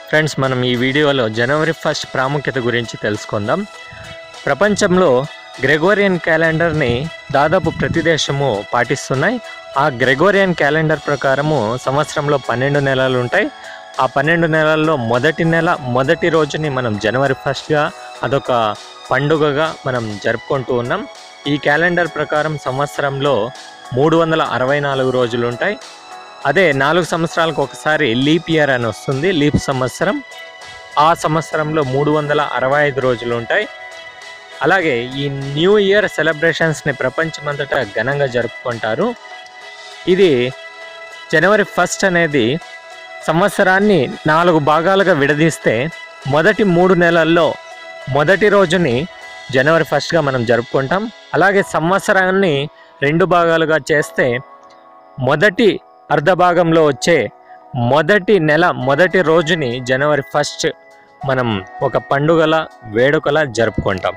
friends మనం ఈ వీడియోలో జనవరి ఫస్ట్ ప్రాముఖ్యత గురించి తెలుసుకుందాం ప్రపంచంలో గ్రెగోరియన్ క్యాలెండర్ని దాదాపు ప్రతి దేశము పాటిస్తున్నాయి ఆ గ్రెగోరియన్ క్యాలెండర్ ప్రకారము సంవత్సరంలో పన్నెండు నెలలు ఉంటాయి ఆ పన్నెండు నెలల్లో మొదటి నెల మొదటి రోజుని మనం జనవరి ఫస్ట్గా అదొక పండుగగా మనం జరుపుకుంటూ ఉన్నాం ఈ క్యాలెండర్ ప్రకారం సంవత్సరంలో మూడు వందల అరవై నాలుగు రోజులు ఉంటాయి అదే నాలుగు సంవత్సరాలకు ఒకసారి లీప్ ఇయర్ అని వస్తుంది లీప్ సంవత్సరం ఆ సంవత్సరంలో మూడు వందల అరవై ఐదు రోజులు ఉంటాయి అలాగే ఈ న్యూ ఇయర్ సెలబ్రేషన్స్ని ప్రపంచమంతటా ఘనంగా జరుపుకుంటారు ఇది జనవరి ఫస్ట్ అనేది సంవత్సరాన్ని నాలుగు భాగాలుగా విడదీస్తే మొదటి మూడు నెలల్లో మొదటి రోజుని జనవరి ఫస్ట్గా మనం జరుపుకుంటాం అలాగే సంవత్సరాన్ని రెండు భాగాలుగా చేస్తే మొదటి అర్ధ భాగంలో వచ్చే మొదటి నెల మొదటి రోజుని జనవరి ఫస్ట్ మనం ఒక పండుగల వేడుకలా జరుపుకుంటాం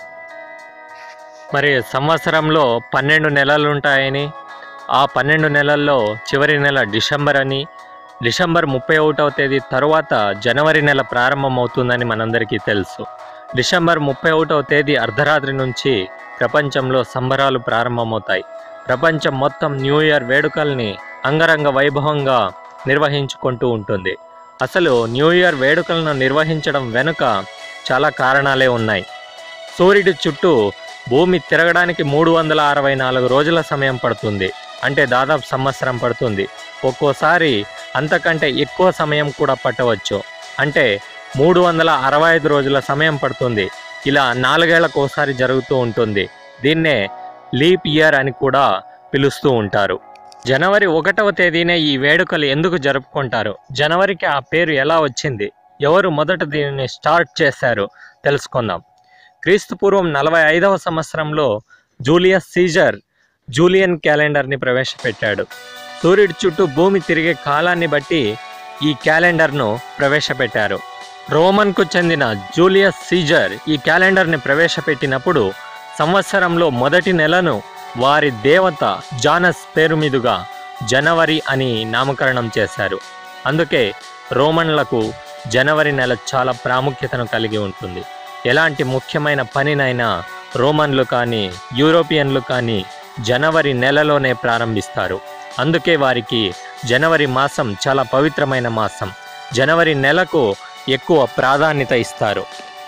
మరి సంవత్సరంలో పన్నెండు నెలలు ఉంటాయని ఆ పన్నెండు నెలల్లో చివరి నెల డిసెంబర్ అని డిసెంబర్ ముప్పై ఒకటవ తేదీ తర్వాత జనవరి నెల ప్రారంభమవుతుందని మనందరికీ తెలుసు డిసెంబర్ ముప్పై ఒకటవ తేదీ అర్ధరాత్రి నుంచి ప్రపంచంలో సంబరాలు ప్రారంభమవుతాయి ప్రపంచం మొత్తం న్యూ ఇయర్ వేడుకల్ని అంగరంగ వైభవంగా నిర్వహించుకుంటూ ఉంటుంది అసలు న్యూ ఇయర్ వేడుకలను నిర్వహించడం వెనుక చాలా కారణాలే ఉన్నాయి సూర్యుడి చుట్టూ భూమి తిరగడానికి మూడు వందల అరవై నాలుగు రోజుల సమయం పడుతుంది అంటే దాదాపు సంవత్సరం పడుతుంది ఒక్కోసారి అంతకంటే ఎక్కువ సమయం కూడా పట్టవచ్చు అంటే మూడు వందల అరవై ఐదు రోజుల సమయం పడుతుంది ఇలా నాలుగేళ్లకు ఒకసారి జరుగుతూ ఉంటుంది దీన్నే లీప్ ఇయర్ అని కూడా పిలుస్తూ ఉంటారు జనవరి ఒకటవ తేదీనే ఈ వేడుకలు ఎందుకు జరుపుకుంటారు జనవరికి ఆ పేరు ఎలా వచ్చింది ఎవరు మొదట దీనిని స్టార్ట్ చేశారు తెలుసుకుందాం క్రీస్తు పూర్వం నలభై ఐదవ సంవత్సరంలో జూలియస్ సీజర్ జూలియన్ క్యాలెండర్ని ప్రవేశపెట్టాడు సూర్యుడి చుట్టూ భూమి తిరిగే కాలాన్ని బట్టి ఈ క్యాలెండర్ను ప్రవేశపెట్టారు రోమన్కు చెందిన జూలియస్ సీజర్ ఈ క్యాలెండర్ని ప్రవేశపెట్టినప్పుడు సంవత్సరంలో మొదటి నెలను వారి దేవత జానస్ పేరు మీదుగా జనవరి అని నామకరణం చేశారు అందుకే రోమన్లకు జనవరి నెల చాలా ప్రాముఖ్యతను కలిగి ఉంటుంది ఎలాంటి ముఖ్యమైన పనినైనా రోమన్లు కానీ యూరోపియన్లు కానీ జనవరి నెలలోనే ప్రారంభిస్తారు అందుకే వారికి జనవరి మాసం చాలా పవిత్రమైన మాసం జనవరి నెలకు ఎక్కువ ప్రాధాన్యత ఇస్తారు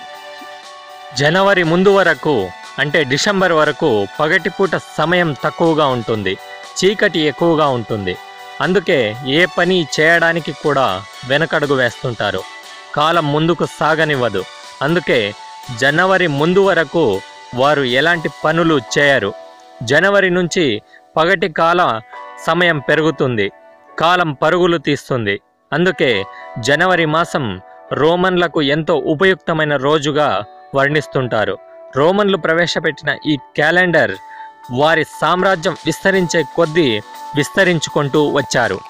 జనవరి ముందు వరకు అంటే డిసెంబర్ వరకు పగటిపూట సమయం తక్కువగా ఉంటుంది చీకటి ఎక్కువగా ఉంటుంది అందుకే ఏ పని చేయడానికి కూడా వెనకడుగు వేస్తుంటారు కాలం ముందుకు సాగనివ్వదు అందుకే జనవరి ముందు వరకు వారు ఎలాంటి పనులు చేయరు జనవరి నుంచి పగటి కాల సమయం పెరుగుతుంది కాలం పరుగులు తీస్తుంది అందుకే జనవరి మాసం రోమన్లకు ఎంతో ఉపయుక్తమైన రోజుగా వర్ణిస్తుంటారు రోమన్లు ప్రవేశపెట్టిన ఈ క్యాలెండర్ వారి సామ్రాజ్యం విస్తరించే కొద్దీ విస్తరించుకుంటూ వచ్చారు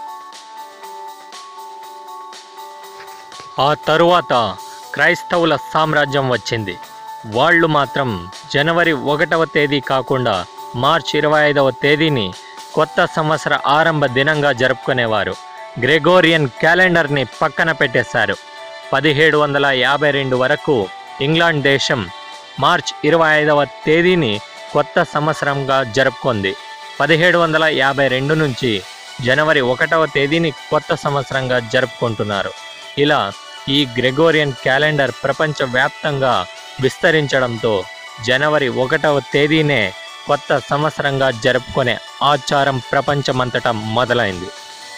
ఆ తరువాత క్రైస్తవుల సామ్రాజ్యం వచ్చింది వాళ్ళు మాత్రం జనవరి ఒకటవ తేదీ కాకుండా మార్చి ఇరవై ఐదవ తేదీని కొత్త సంవత్సర ఆరంభ దినంగా జరుపుకునేవారు గ్రెగోరియన్ క్యాలెండర్ని పక్కన పెట్టేశారు పదిహేడు వందల యాభై రెండు వరకు ఇంగ్లాండ్ దేశం మార్చ్ ఇరవై ఐదవ తేదీని కొత్త సంవత్సరంగా జరుపుకుంది పదిహేడు వందల యాభై రెండు నుంచి జనవరి ఒకటవ తేదీని కొత్త సంవత్సరంగా జరుపుకుంటున్నారు ఇలా ఈ గ్రెగోరియన్ క్యాలెండర్ ప్రపంచవ్యాప్తంగా విస్తరించడంతో జనవరి ఒకటవ తేదీనే కొత్త సంవత్సరంగా జరుపుకునే ఆచారం ప్రపంచమంతటా మొదలైంది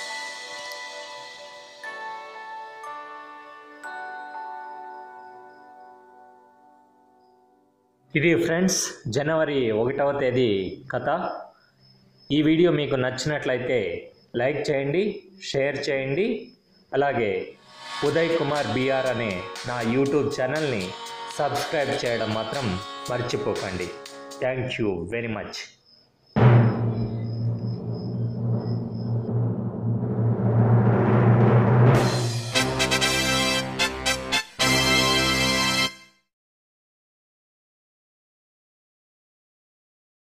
ఇది ఫ్రెండ్స్ జనవరి ఒకటవ తేదీ కథ ఈ వీడియో మీకు నచ్చినట్లయితే లైక్ చేయండి షేర్ చేయండి అలాగే ఉదయ్ కుమార్ బిఆర్ అనే నా యూట్యూబ్ ఛానల్ని సబ్స్క్రైబ్ చేయడం మాత్రం మర్చిపోకండి థ్యాంక్ యూ వెరీ మచ్